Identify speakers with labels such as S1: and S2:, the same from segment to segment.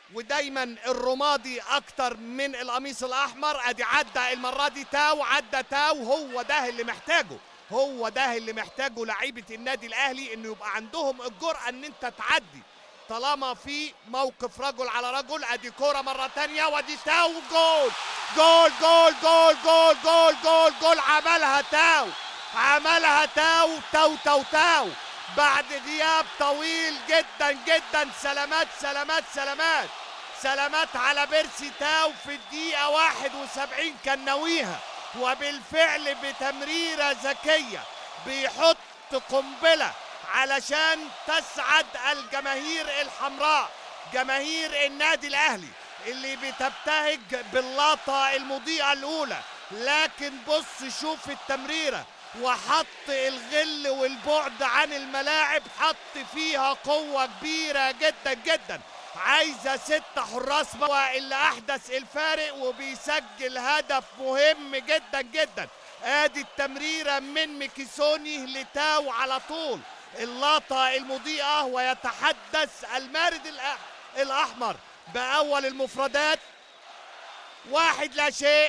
S1: ودايما الرمادي اكتر من القميص الاحمر ادي عدى المره دي تاو عدى تاو هو ده اللي محتاجه هو ده اللي محتاجه لعيبه النادي الاهلي انه يبقى عندهم الجرأه ان انت تعدي طالما في موقف رجل على رجل ادي كوره مره تانية وادي تاو جول جول جول جول جول جول جول جول عملها تاو عملها تاو تاو تاو تاو بعد غياب طويل جدا جدا سلامات سلامات سلامات سلامات على بيرسي تاو في الدقيقة 71 كان ناويها وبالفعل بتمريرة ذكية بيحط قنبلة علشان تسعد الجماهير الحمراء جماهير النادي الأهلي اللي بتبتهج باللقطة المضيئة الأولى لكن بص شوف التمريرة وحط الغل والبعد عن الملاعب حط فيها قوة كبيرة جدا جدا عايزة ست حراس اللي أحدث الفارق وبيسجل هدف مهم جدا جدا ادي التمريرة من ميكيسوني لتاو على طول اللقطة المضيئة ويتحدث المارد الأحمر بأول المفردات واحد لا شيء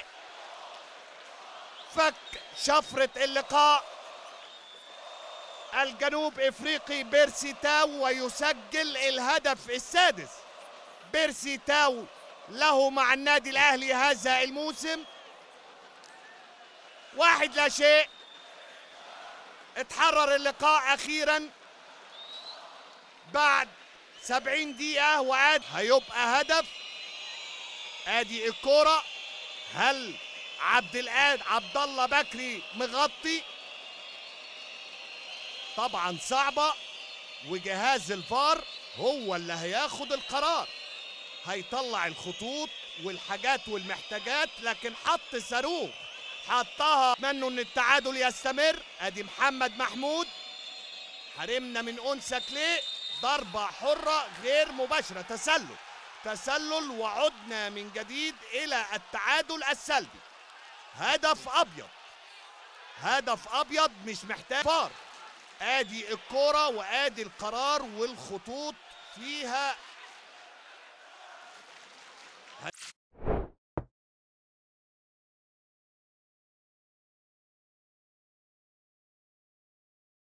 S1: فك شفرة اللقاء الجنوب افريقي بيرسي تاو ويسجل الهدف السادس بيرسي تاو له مع النادي الاهلي هذا الموسم واحد لا شيء اتحرر اللقاء اخيرا بعد سبعين دقيقة وعاد هيبقى هدف ادي الكورة هل عبد الآن عبد الله بكري مغطي طبعا صعبة وجهاز الفار هو اللي هياخد القرار هيطلع الخطوط والحاجات والمحتاجات لكن حط صاروخ حطها منه ان التعادل يستمر ادي محمد محمود حرمنا من انسك ليه ضربة حرة غير مباشرة تسلل تسلل وعدنا من جديد الى التعادل السلبي هدف ابيض هدف ابيض مش محتاج فار ادي الكرة وادي القرار والخطوط فيها